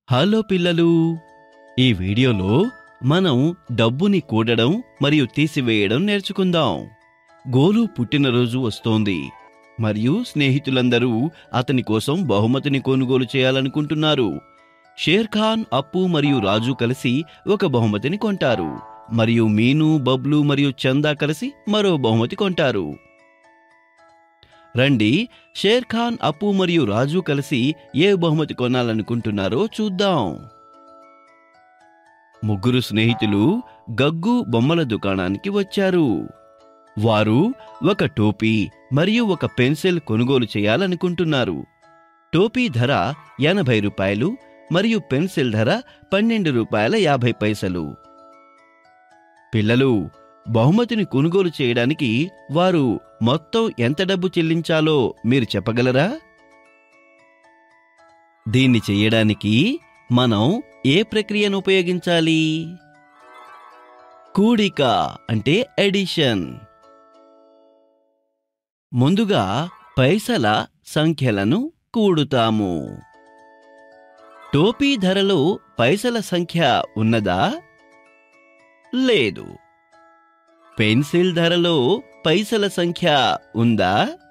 hello పిల్లలు ఈ వీడియోలో మనం డబ్బుని కూడడం మరియు తీసివేయడం నేర్చుకుందాం గోలు పుట్టినరోజు వస్తోంది మరియు స్నేహితులందరూ అతని కోసం బహుమతిని కొనుగోలు చేయాలనుకుంటున్నారు షేర్ ఖాన్ అప్పు మరియు రాజు కలిసి ఒక బహుమతిని కొంటారు మరియు మీను బబ్లు మరియు చందా కలిసి మరో బహుమతి కొంటారు రండి షేర్ ఖాన్ అప్పు మరియు రాజు కలిసి ఏ బహుమతి కొనాలనుకుంటున్నారో చూద్దాం ముగ్గురు స్నేహితులు గగ్గు బొమ్మల దుకాణానికి వచ్చారు వారు ఒక టోపీ మరియు ఒక పెన్సిల్ కొనుగోలు చేయాలనుకుంటున్నారు టోపీ ధర ఎనభై రూపాయలు మరియు పెన్సిల్ ధర పన్నెండు రూపాయల యాభై పైసలు పిల్లలు బహుమతిని కొనుగోలు చేయడానికి వారు మొత్తం ఎంత డబ్బు చెల్లించాలో మీరు చెప్పగలరా దీన్ని చెయ్యడానికి మనం ఏ ప్రక్రియను ఉపయోగించాలి కూడిక అంటే ఎడిషన్ ముందుగా పైసల సంఖ్యలను కూడుతాము టోపీ ధరలో పైసల సంఖ్య ఉన్నదా లేదు పెన్సిల్ ధరలో పైసల సంఖ్య ఉందా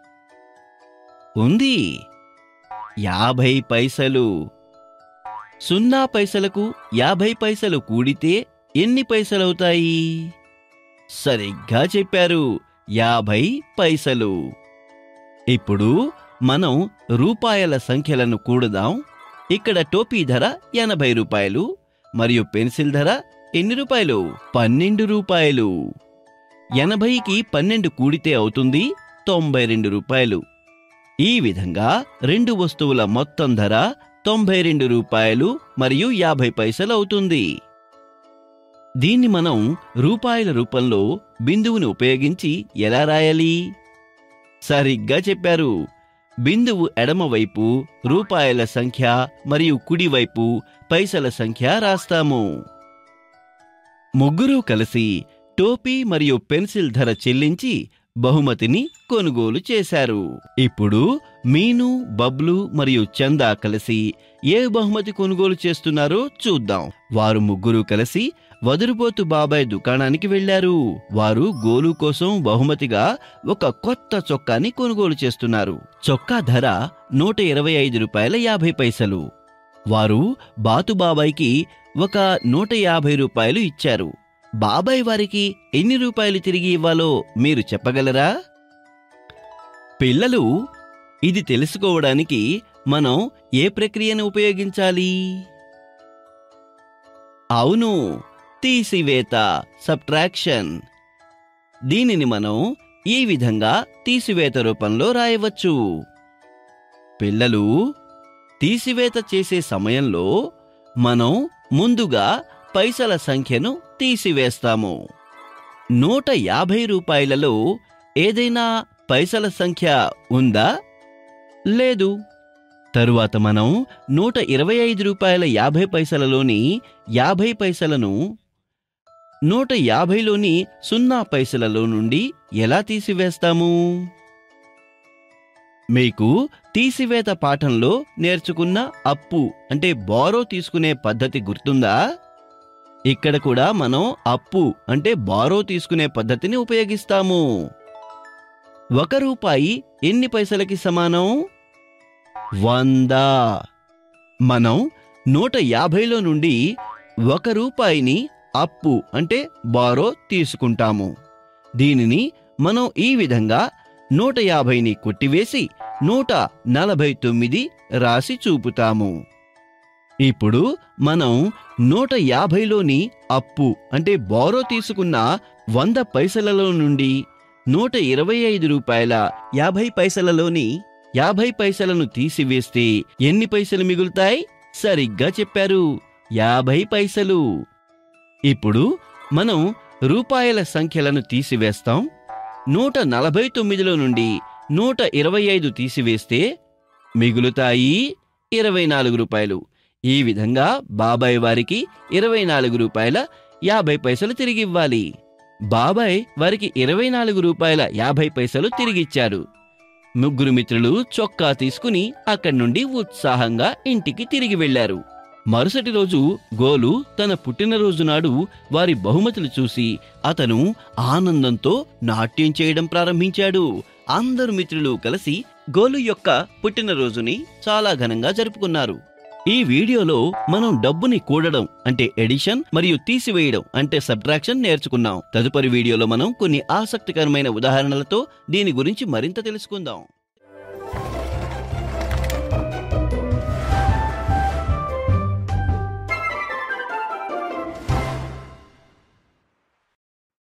ఉంది యాభై పైసలు సున్నా పైసలకు యాభై పైసలు కూడితే ఎన్ని పైసలవుతాయి సరిగ్గా చెప్పారు యాభై పైసలు ఇప్పుడు మనం రూపాయల సంఖ్యలను కూడదాం ఇక్కడ టోపీ ధర ఎనభై రూపాయలు మరియు పెన్సిల్ ధర ఎన్ని రూపాయలు పన్నెండు రూపాయలు ఎనభైకి పన్నెండు కూడితే అవుతుంది తొంభై రెండు రూపాయలు ఈ విధంగా రెండు వస్తువుల మొత్తం ధర తొంభై రెండు రూపాయలు మరియు యాభై పైసలు అవుతుంది దీన్ని మనం రూపాయల రూపంలో బిందువుని ఉపయోగించి ఎలా రాయాలి సరిగ్గా చెప్పారు బిందువు ఎడమవైపు రూపాయల సంఖ్య మరియు కుడివైపు పైసల సంఖ్య రాస్తాము ముగ్గురూ కలిసి టోపీ మరియు పెన్సిల్ ధర చెల్లించి బహుమతిని కొనుగోలు చేశారు ఇప్పుడు మీను బబ్లు మరియు చందా కలిసి ఏ బహుమతి కొనుగోలు చేస్తున్నారో చూద్దాం వారు ముగ్గురు కలిసి వదురుపోతు బాబాయ్ దుకాణానికి వెళ్లారు వారు గోలు కోసం బహుమతిగా ఒక కొత్త చొక్కాని కొనుగోలు చేస్తున్నారు చొక్కా ధర నూట ఇరవై ఐదు రూపాయల యాభై పైసలు వారు బాతు బాబాయ్కి ఒక నూట యాభై రూపాయలు ఇచ్చారు బాబాయ్ వారికి ఎన్ని రూపాయలు తిరిగి ఇవ్వాలో మీరు చెప్పగలరా పిల్లలు ఇది తెలుసుకోవడానికి మనం ఏ ప్రక్రియను ఉపయోగించాలి అవును తీసివేత సబ్ట్రాక్షన్ దీనిని మనం ఈ విధంగా తీసివేత రూపంలో రాయవచ్చు పిల్లలు తీసివేత చేసే సమయంలో మనం ముందుగా పైసల సంఖ్యను తీసివేస్తాము నూట యాభై రూపాయలలో ఏదైనా పైసల సంఖ్య ఉందా లేదు తరువాత మనం నూట ఇరవై ఐదు రూపాయల యాభై పైసలలోని యాభై పైసలను నూట యాభైలోని సున్నా పైసలలో నుండి ఎలా తీసివేస్తాము మీకు తీసివేత పాఠంలో నేర్చుకున్న అప్పు అంటే బారో తీసుకునే పద్ధతి గుర్తుందా ఇక్కడ కూడా మనం అప్పు అంటే బారో తీసుకునే పద్ధతిని ఉపయోగిస్తాము ఒక రూపాయి ఎన్ని పైసలకి సమానం వంద మనం నూట యాభైలో నుండి ఒక రూపాయిని అప్పు అంటే బారో తీసుకుంటాము దీనిని మనం ఈ విధంగా నూట యాభైని కొట్టివేసి నూట నలభై తొమ్మిది రాసి చూపుతాము ఇప్పుడు మనం నూట యాభైలోని అప్పు అంటే బారో తీసుకున్న వంద పైసలలో నుండి నూట ఇరవై ఐదు రూపాయల యాభై పైసలలోని యాభై పైసలను తీసివేస్తే ఎన్ని పైసలు మిగులుతాయి సరిగ్గా చెప్పారు యాభై పైసలు ఇప్పుడు మనం రూపాయల సంఖ్యలను తీసివేస్తాం నూట నలభై తొమ్మిదిలో నుండి నూట ఇరవై ఐదు తీసివేస్తే మిగులుతాయి ఇరవై నాలుగు రూపాయలు ఈ విధంగా బాబాయ్ వారికి ఇరవై నాలుగు రూపాయల యాభై పైసలు తిరిగివ్వాలి బాబాయ్ వారికి ఇరవై నాలుగు రూపాయల యాభై పైసలు తిరిగిచ్చారు ముగ్గురు మిత్రులు చొక్కా తీసుకుని అక్కడి నుండి ఉత్సాహంగా ఇంటికి తిరిగి వెళ్లారు మరుసటి రోజు గోలు తన పుట్టినరోజు నాడు వారి బహుమతులు చూసి అతను ఆనందంతో నాట్యం చేయడం ప్రారంభించాడు అందరు మిత్రులు కలిసి గోలు యొక్క పుట్టినరోజుని చాలా ఘనంగా జరుపుకున్నారు ఈ వీడియోలో మనం డబ్బుని కూడడం అంటే ఎడిషన్ మరియు తీసివేయడం అంటే సబ్ట్రాక్షన్ నేర్చుకున్నాం తదుపరి వీడియోలో మనం కొన్ని ఆసక్తికరమైన ఉదాహరణలతో దీని గురించి మరింత తెలుసుకుందాం